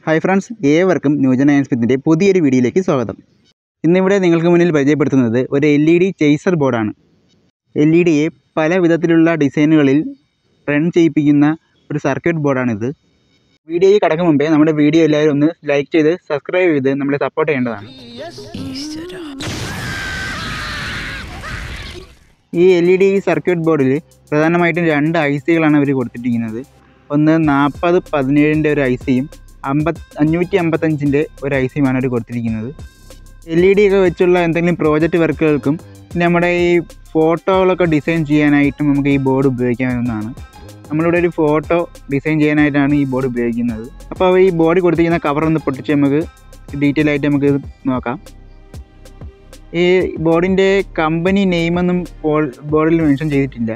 hi friends ഏവർക്കും new gen ആൻസ്പിത്തിൻ്റെ പുതിയൊരു വീഡിയോയിലേക്ക് സ്വാഗതം ഇന്നിവിടെ നിങ്ങൾക്ക് മുന്നിൽ പരിചയപ്പെടുത്തുന്നത് ഒരു എൽ ഇ ഡി ചേസർ ബോർഡാണ് എൽ ഇ ഡിയെ പല വിധത്തിലുള്ള ഡിസൈനുകളിൽ റൺ ചെയ്യിപ്പിക്കുന്ന ഒരു സർക്യൂട്ട് ബോർഡാണിത് വീഡിയോയിൽ കടക്കും മുമ്പേ നമ്മുടെ വീഡിയോ എല്ലാവരും ഒന്ന് ലൈക്ക് ചെയ്ത് സബ്സ്ക്രൈബ് ചെയ്ത് നമ്മളെ സപ്പോർട്ട് ചെയ്യേണ്ടതാണ് ഈ എൽ ഇ ഡി സർക്യൂട്ട് ബോർഡിൽ പ്രധാനമായിട്ടും രണ്ട് ഐ സികളാണ് അവർ കൊടുത്തിരിക്കുന്നത് ഒന്ന് നാൽപ്പത് പതിനേഴിൻ്റെ ഒരു ഐ സിയും അമ്പത് അഞ്ഞൂറ്റി അമ്പത്തഞ്ചിൻ്റെ ഒരു ഐ സിയുമാണ് അവർ കൊടുത്തിരിക്കുന്നത് എൽ ഇ ഡി ഒക്കെ വെച്ചുള്ള എന്തെങ്കിലും പ്രോജക്റ്റ് വർക്കുകൾക്കും പിന്നെ നമ്മുടെ ഈ ഫോട്ടോകളൊക്കെ ഡിസൈൻ ചെയ്യാനായിട്ടും നമുക്ക് ഈ ബോർഡ് ഉപയോഗിക്കാവുന്നതാണ് നമ്മളിവിടെ ഒരു ഫോട്ടോ ഡിസൈൻ ചെയ്യാനായിട്ടാണ് ഈ ബോർഡ് ഉപയോഗിക്കുന്നത് അപ്പോൾ ഈ ബോർഡ് കൊടുത്തിരിക്കുന്ന കവർ ഒന്ന് പൊട്ടിച്ച് നമുക്ക് ഡീറ്റെയിൽ ആയിട്ട് നമുക്ക് ഇത് നോക്കാം ഈ ബോർഡിൻ്റെ കമ്പനി നെയിമൊന്നും ബോർഡിൽ മെൻഷൻ ചെയ്തിട്ടില്ല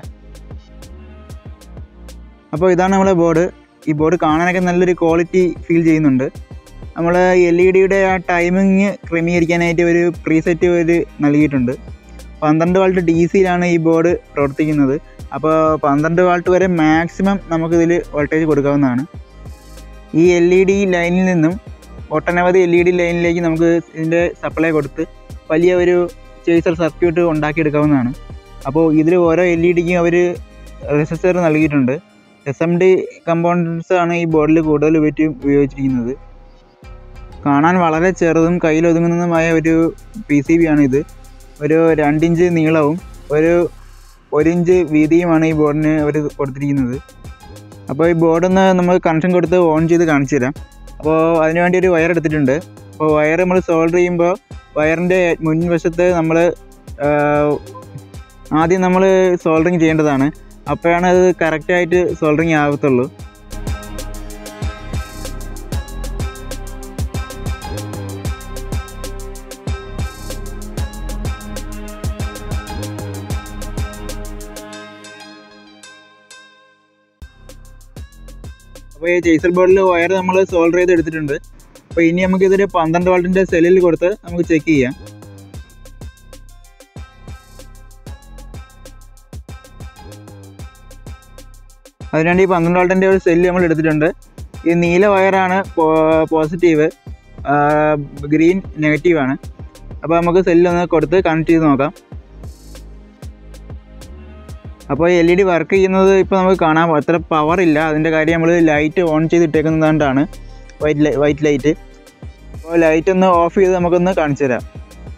അപ്പോൾ ഇതാണ് നമ്മുടെ ബോർഡ് ഈ ബോർഡ് കാണാനൊക്കെ നല്ലൊരു ക്വാളിറ്റി ഫീൽ ചെയ്യുന്നുണ്ട് നമ്മൾ എൽ ഇ ഡിയുടെ ആ ടൈമിങ് ക്രമീകരിക്കാനായിട്ട് ഒരു പ്രീസെറ്റ് ഒരു നൽകിയിട്ടുണ്ട് പന്ത്രണ്ട് വാൾട്ട് ഡി സിയിലാണ് ഈ ബോർഡ് പ്രവർത്തിക്കുന്നത് അപ്പോൾ പന്ത്രണ്ട് വാൾട്ട് വരെ മാക്സിമം നമുക്കിതിൽ വോൾട്ടേജ് കൊടുക്കാവുന്നതാണ് ഈ എൽ ഇ ഡി ലൈനിൽ നിന്നും ഒട്ടനവധി എൽ ഇ ഡി ലൈനിലേക്ക് നമുക്ക് ഇതിൻ്റെ സപ്ലൈ കൊടുത്ത് വലിയ ഒരു ചേസർ സർക്യൂട്ട് ഉണ്ടാക്കിയെടുക്കാവുന്നതാണ് അപ്പോൾ ഇതിൽ ഓരോ എൽ ഇ ഡിക്കും അവർ റെസിസ്റ്റർ നൽകിയിട്ടുണ്ട് എസ് എം ഡി കമ്പോണൻസ് ആണ് ഈ ബോർഡിൽ കൂടുതൽ ഉപയോഗിച്ച് ഉപയോഗിച്ചിരിക്കുന്നത് കാണാൻ വളരെ ചെറുതും കയ്യിൽ ഒതുങ്ങുന്നതുമായ ഒരു പി സി ബി ആണ് ഇത് ഒരു രണ്ടിഞ്ച് നീളവും ഒരു ഒരു ഇഞ്ച് വീതിയുമാണ് ഈ ബോർഡിന് അവർ കൊടുത്തിരിക്കുന്നത് അപ്പോൾ ഈ ബോർഡൊന്ന് നമ്മൾ കണക്ഷൻ കൊടുത്ത് ഓൺ ചെയ്ത് കാണിച്ചു തരാം അപ്പോൾ അതിന് വേണ്ടി ഒരു വയർ എടുത്തിട്ടുണ്ട് അപ്പോൾ വയർ നമ്മൾ സോൾഡർ ചെയ്യുമ്പോൾ വയറിൻ്റെ മുൻവശത്ത് നമ്മൾ ആദ്യം നമ്മൾ സോൾഡറിങ് ചെയ്യേണ്ടതാണ് അപ്പോഴാണ് അത് കറക്റ്റായിട്ട് സോൾഡറിങ് ആകത്തുള്ളൂ അപ്പോൾ ഈ ചേസർ ബോർഡിൽ വയർ നമ്മൾ സോൾഡർ ചെയ്ത് എടുത്തിട്ടുണ്ട് അപ്പോൾ ഇനി നമുക്ക് ഇതൊരു പന്ത്രണ്ട് വാൾട്ടിൻ്റെ സെല്ലിൽ കൊടുത്ത് നമുക്ക് ചെക്ക് ചെയ്യാം അതിനുവേണ്ടി ഈ പന്ത്രണ്ട് വാൾട്ടിൻ്റെ ഒരു സെല്ല് നമ്മൾ എടുത്തിട്ടുണ്ട് ഈ നീല വയറാണ് പോസിറ്റീവ് ഗ്രീൻ നെഗറ്റീവ് ആണ് അപ്പോൾ നമുക്ക് സെല്ല് ഒന്ന് കൊടുത്ത് കണക്ട് ചെയ്ത് നോക്കാം അപ്പോൾ എൽ ഇ ഡി വർക്ക് ചെയ്യുന്നത് ഇപ്പോൾ നമുക്ക് കാണാം അത്ര പവർ ഇല്ല അതിൻ്റെ കാര്യം നമ്മൾ ലൈറ്റ് ഓൺ ചെയ്ത് ഇട്ടേക്കുന്നതുകൊണ്ടാണ് വൈറ്റ് ലൈ വൈറ്റ് ലൈറ്റ് അപ്പോൾ ലൈറ്റ് ഒന്ന് ഓഫ് ചെയ്ത് നമുക്കൊന്ന് കാണിച്ചു തരാം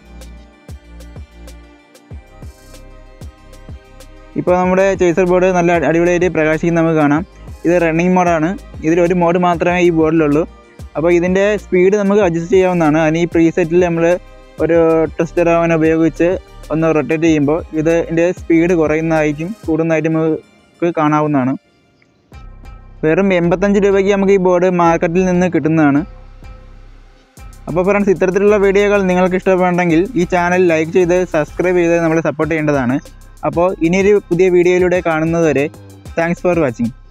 ഇപ്പോൾ നമ്മുടെ ചേസർ ബോർഡ് നല്ല അടിപൊളിയായിട്ട് പ്രകാശിക്കുന്ന നമുക്ക് കാണാം ഇത് റണ്ണിങ് മോഡാണ് ഇതിൽ ഒരു മോഡ് മാത്രമേ ഈ ബോർഡിലുള്ളൂ അപ്പോൾ ഇതിൻ്റെ സ്പീഡ് നമുക്ക് അഡ്ജസ്റ്റ് ചെയ്യാവുന്നതാണ് അതിന് ഈ പ്രീസെറ്റിൽ നമ്മൾ ഒരു ടെസ്റ്റർ അവൻ ഉപയോഗിച്ച് ഒന്ന് റൊട്ടേറ്റ് ചെയ്യുമ്പോൾ ഇതിൻ്റെ സ്പീഡ് കുറയുന്നതായിരിക്കും കൂടുന്നതായിട്ട് നമുക്ക് കാണാവുന്നതാണ് വെറും എൺപത്തഞ്ച് രൂപയ്ക്ക് നമുക്ക് ഈ ബോർഡ് മാർക്കറ്റിൽ നിന്ന് കിട്ടുന്നതാണ് അപ്പോൾ ഫ്രണ്ട്സ് ഇത്തരത്തിലുള്ള വീഡിയോകൾ നിങ്ങൾക്ക് ഇഷ്ടപ്പെടണമെങ്കിൽ ഈ ചാനൽ ലൈക്ക് ചെയ്ത് സബ്സ്ക്രൈബ് ചെയ്ത് നമ്മളെ സപ്പോർട്ട് ചെയ്യേണ്ടതാണ് അപ്പോൾ ഇനിയൊരു പുതിയ വീഡിയോയിലൂടെ കാണുന്നതുവരെ താങ്ക്സ് ഫോർ വാച്ചിങ്